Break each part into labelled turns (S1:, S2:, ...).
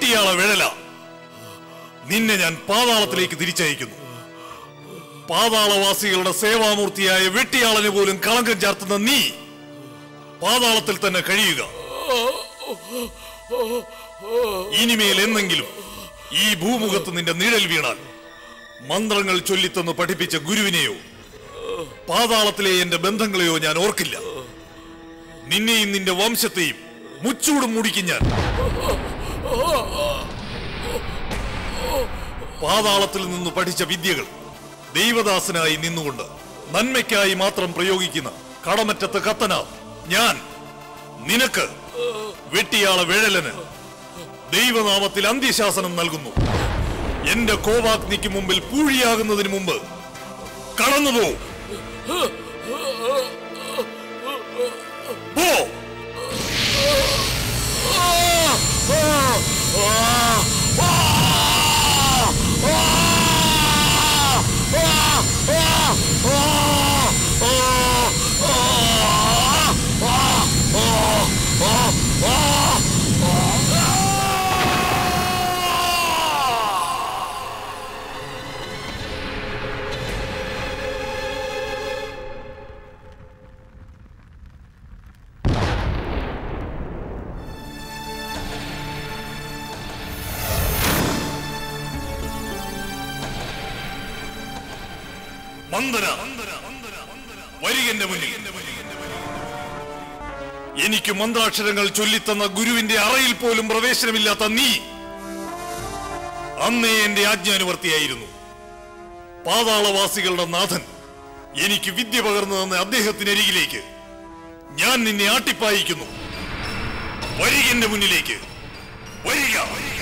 S1: വെട്ടിയാള വിഴല നിന്നെ ഞാൻ പാതാളത്തിലേക്ക് തിരിച്ചയക്കുന്നു പാതാളവാസികളുടെ സേവാമൂർത്തിയായ വെട്ടിയാളന് പോലും കളങ്കം ചാർത്തുന്ന നീ പാതാളത്തിൽ തന്നെ കഴിയുക ഇനിമേൽ എന്നെങ്കിലും ഈ ഭൂമുഖത്ത് നിന്റെ നിഴൽ വീണാൽ മന്ത്രങ്ങൾ ചൊല്ലിത്തന്ന് പഠിപ്പിച്ച ഗുരുവിനെയോ പാതാളത്തിലെ എന്റെ ബന്ധങ്ങളെയോ ഞാൻ ഓർക്കില്ല നിന്നെയും നിന്റെ വംശത്തെയും മുച്ചൂടും മുടിക്കും ഞാൻ പാതാളത്തിൽ നിന്ന് പഠിച്ച വിദ്യകൾ ദൈവദാസനായി നിന്നുകൊണ്ട് നന്മയ്ക്കായി മാത്രം പ്രയോഗിക്കുന്ന കടമറ്റത്ത് കത്തന ഞാൻ നിനക്ക് വെട്ടിയാള വേഴലന് ദൈവനാമത്തിൽ അന്ത്യശാസനം നൽകുന്നു എന്റെ കോപാഗ്നിക്ക് മുമ്പിൽ പൂഴിയാകുന്നതിന് മുമ്പ് കടന്നുപോ പോ മന്ദന വരികന്റെ മുന്നിൽ എനിക്ക് മന്ത്രാക്ഷരങ്ങൾ ചൊല്ലിത്തന്ന ഗുരുവിന്റെ അറയിൽ പോലും പ്രവേശനമില്ലാത്ത നീ അന്നേ എന്റെ ആജ്ഞാനുവർത്തിയായിരുന്നു പാതാളവാസികളുടെ നാഥൻ എനിക്ക് വിദ്യ പകർന്നു തന്ന അദ്ദേഹത്തിനരികിലേക്ക് ഞാൻ നിന്നെ ആട്ടിപ്പായിക്കുന്നു വരികന്റെ മുന്നിലേക്ക് വരിക വരിക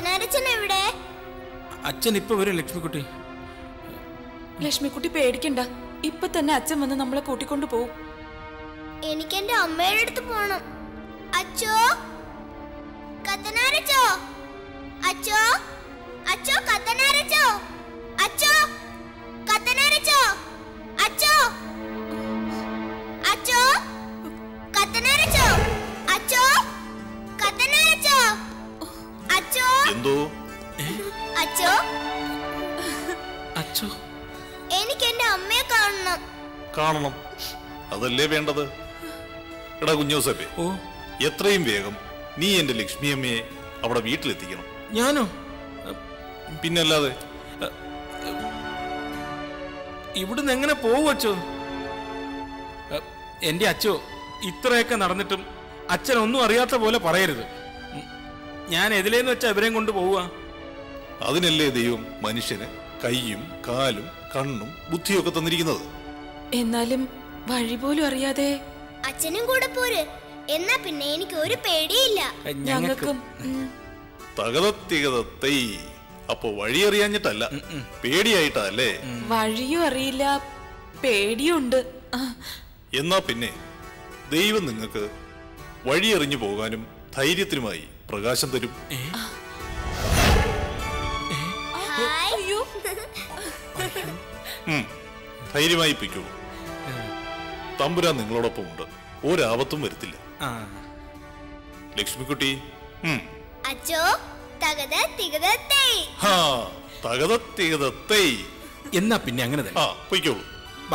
S2: കത്തനാരച്ചൻ എവിടെ
S3: അച്ഛൻ ഇപ്പൊ വരും ലക്ഷ്മിക്കുട്ടി
S4: ലക്ഷ്മിക്കുട്ടി പേടിക്കണ്ട ഇപ്പൊ തന്നെ അച്ഛൻ വന്ന് നമ്മളെ കൂട്ടിക്കൊണ്ടു പോവും
S2: എനിക്ക് എന്റെ അമ്മയുടെ അടുത്ത് പോണം അച്ചോ കത്തനാരച്ചോ അച്ചോ അച്ചോ കത്തനാരച്ചോ അച്ചോ കത്തനാരച്ചോ അച്ചോ അച്ചോ കത്തനാരച്ചോ അച്ചോ കത്തനാരച്ചോ അച്ചോ
S1: എന്തോ
S2: അച്ചോ
S3: അച്ഛോ
S2: എനിക്ക് എന്റെ അമ്മയെ കാണണം
S1: കാണണം അതല്ലേ വേണ്ടത് എടാ കുഞ്ഞോസപ്പേ
S3: ഓ
S1: എത്രയും വേഗം നീ എന്റെ ലക്ഷ്മിയമ്മയെ അവിടെ വീട്ടിലെത്തിക്കണം
S3: ഞാനോ
S1: പിന്നല്ലാതെ
S3: ഇവിടുന്ന് എങ്ങനെ പോവും അച്ഛോ എ, എന്റെ അച്ഛോ ഇത്രയൊക്കെ നടന്നിട്ടും അച്ഛൻ ഒന്നും അറിയാത്ത പോലെ പറയരുത് ഉം, ഞാൻ എതിലേന്ന് വെച്ചാ ഇവരെയും കൊണ്ട് പോവുക
S1: അതിനല്ലേ ദൈവം മനുഷ്യന് കൈയും കാലും കണ്ണും ബുദ്ധിയൊക്കെ തന്നിരിക്കുന്നത്
S4: എന്നാലും വഴി പോലും അറിയാതെ
S2: അച്ഛനും കൂടെ പോര് എന്നാ പിന്നെ എനിക്ക് ഒരു പേടിയില്ല
S3: എ, ഞങ്ങക്ക്
S4: ഞങ്ങൾക്കും ഉം,
S1: തകതത്തികതത്തൈ അപ്പൊ വഴിയറിയാഞ്ഞിട്ടല്ല പേടിയായിട്ടാ അല്ലേ
S4: വഴിയും അറിയില്ല പേടിയുണ്ട് ആ,
S1: എന്നാ പിന്നെ ദൈവം നിങ്ങൾക്ക് വഴിയറിഞ്ഞു പോകാനും ധൈര്യത്തിനുമായി പ്രകാശം തരും
S2: ഹായ്
S4: അയ്യോ
S1: ഉം, ധൈര്യമായി പൊയ്ക്കോളൂ തമ്പുരാൻ നിങ്ങളോടൊപ്പം ഉണ്ട് ഒരാപത്തും വരുത്തില്ല
S3: ആ
S1: ലക്ഷ്മിക്കുട്ടി ഉം,
S2: അച്ചോ തകത തികത തേ
S1: ഹാ തകതത്തികതത്തൈ
S3: എന്നാ പിന്നെ അങ്ങനെ തന്നെ
S1: ആ പൊയ്ക്കോളൂ
S3: വാ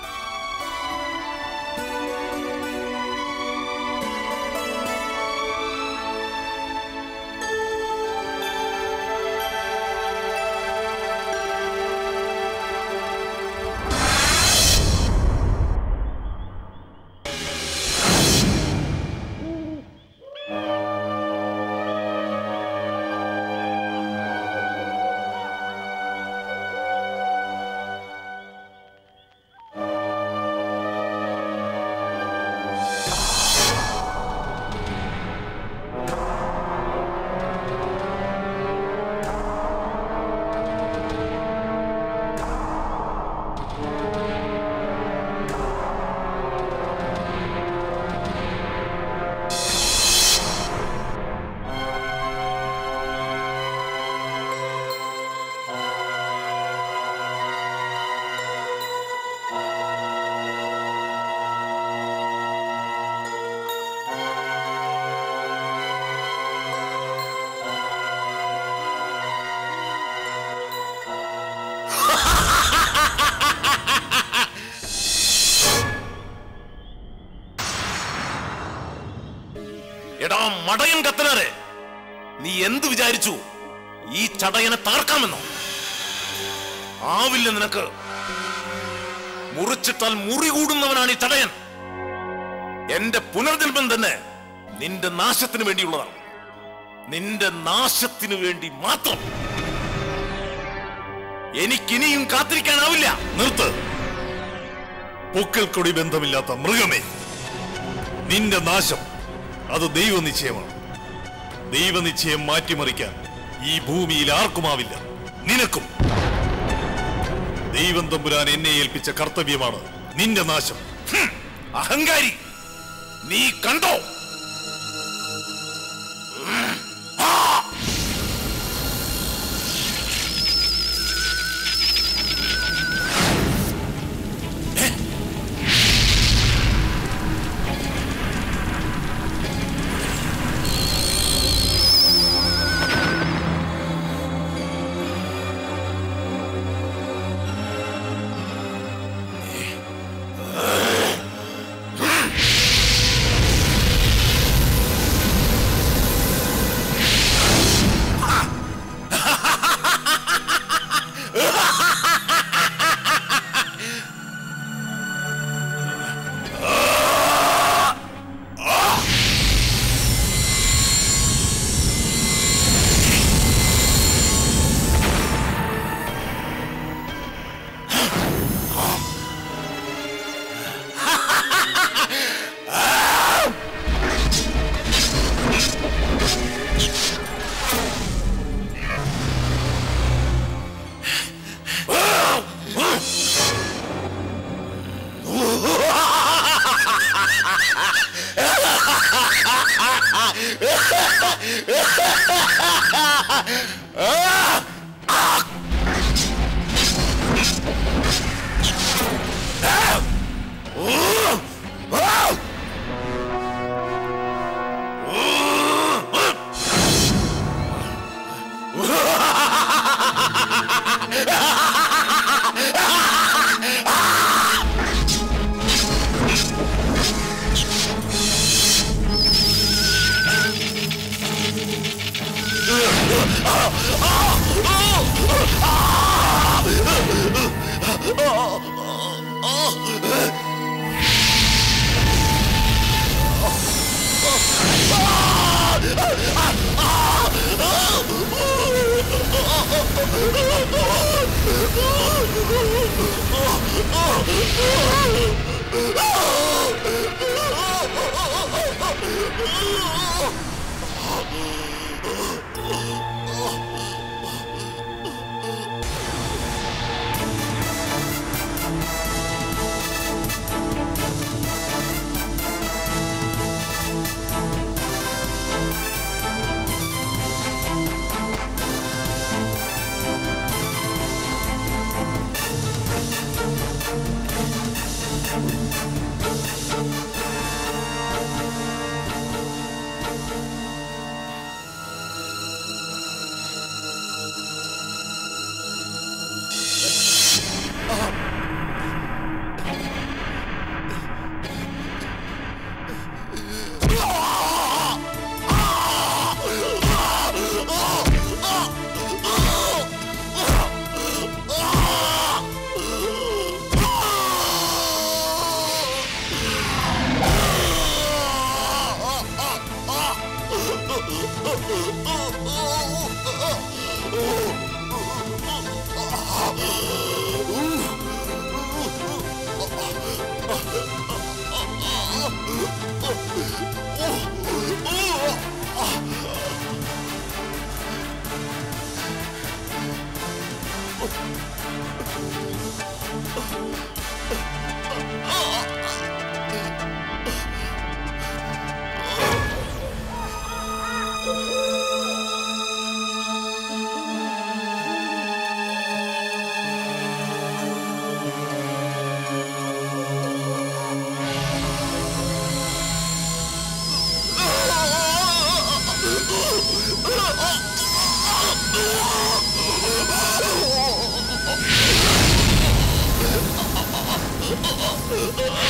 S5: എടാ മടയൻ കത്തനാരെ നീ എന്ത് വിചാരിച്ചു ഈ ചടയനെ തകർക്കാമെന്നോ ആവില്ല നിനക്ക് മുറിച്ചിട്ടാൽ മുറി കൂടുന്നവനാണ് ഈ ചടയൻ എന്റെ പുനർജന്മം തന്നെ നിന്റെ നാശത്തിന് വേണ്ടിയുള്ളതാണ് നിന്റെ നാശത്തിന് വേണ്ടി മാത്രം എനിക്കിനിയും കാത്തിരിക്കാനാവില്ല
S1: നിർത്ത് പൊക്കൽ കൊടി ബന്ധമില്ലാത്ത മൃഗമേ നിന്റെ നാശം അത് ദൈവനിശ്ചയമാണ് ദൈവനിശ്ചയം മാറ്റിമറിക്കാൻ ഈ ഭൂമിയിൽ ആർക്കുമാവില്ല നിനക്കും ദൈവം തമ്പുരാൻ എന്നെ ഏൽപ്പിച്ച കർത്തവ്യമാണ് നിന്റെ നാശം
S5: അഹങ്കാരി നീ കണ്ടോ ആ